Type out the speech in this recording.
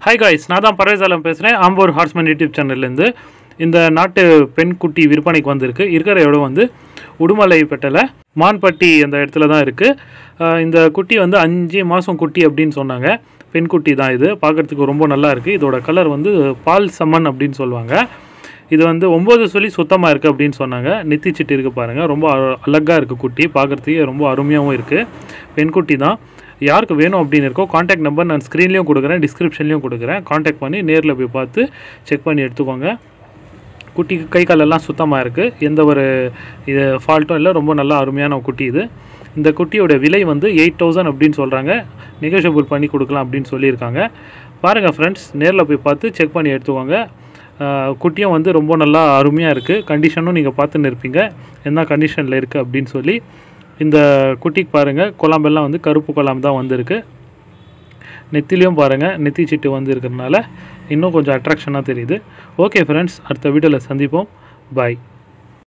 hi guys நான் தான் பரவேசாலம் பேசுகிறேன் ஆம்பூர் ஹார்ஸ்மேன் யூடியூப் சேனல்லேருந்து இந்த நாட்டு பெண் குட்டி விற்பனைக்கு வந்திருக்கு இருக்கிற இடம் வந்து உடுமலைப்பேட்டையில் மான்பட்டி அந்த இடத்துல தான் இருக்குது இந்த குட்டி வந்து அஞ்சு மாதம் குட்டி அப்படின்னு சொன்னாங்க பெண் குட்டி தான் இது பார்க்குறதுக்கு ரொம்ப நல்லா இருக்குது இதோட கலர் வந்து பால் சம்மன் அப்படின்னு சொல்லுவாங்க இது வந்து ஒம்பது சொல்லி சுத்தமாக இருக்குது அப்படின்னு சொன்னாங்க நெத்தி சிட்டு இருக்குது பாருங்கள் ரொம்ப அழகாக இருக்குது குட்டி பார்க்குறதுக்கே ரொம்ப அருமையாகவும் இருக்குது பெண் குட்டி தான் யாருக்கு வேணும் அப்படின்னு இருக்கோ காண்டாக்ட் நம்பர் நான் ஸ்க்ரீன்லேயும் கொடுக்குறேன் டிஸ்கிரிப்ஷன்லேயும் கொடுக்குறேன் காண்டாக்ட் பண்ணி நேரில் போய் பார்த்து செக் பண்ணி எடுத்துக்கோங்க குட்டிக்கு கை காலெல்லாம் சுத்தமாக இருக்குது எந்த ஒரு இது ஃபால்ட்டும் இல்லை ரொம்ப நல்லா அருமையான குட்டி இது இந்த குட்டியோட விலை வந்து எயிட் தௌசண்ட் அப்படின்னு சொல்கிறாங்க நெகோஷியபிள் பண்ணி கொடுக்கலாம் அப்படின்னு சொல்லியிருக்காங்க பாருங்கள் ஃப்ரெண்ட்ஸ் நேரில் போய் பார்த்து செக் பண்ணி எடுத்துக்கோங்க ஆஹ் குட்டியும் வந்து ரொம்ப நல்லா அருமையாக இருக்குது கண்டிஷனும் நீங்கள் பார்த்துன்னு இருப்பீங்க என்ன கண்டிஷனில் இருக்குது அப்படின்னு சொல்லி இந்த குட்டிக்கு பாருங்கள் குழம்பெல்லாம் வந்து கருப்பு குழம்பு தான் வந்திருக்கு நெத்திலையும் பாருங்கள் நெத்தி சிட்டு வந்து இருக்கிறதுனால இன்னும் கொஞ்சம் அட்ராக்ஷனாக தெரியுது ஓகே ஃப்ரெண்ட்ஸ் அடுத்த வீடியோவில் சந்திப்போம் பாய்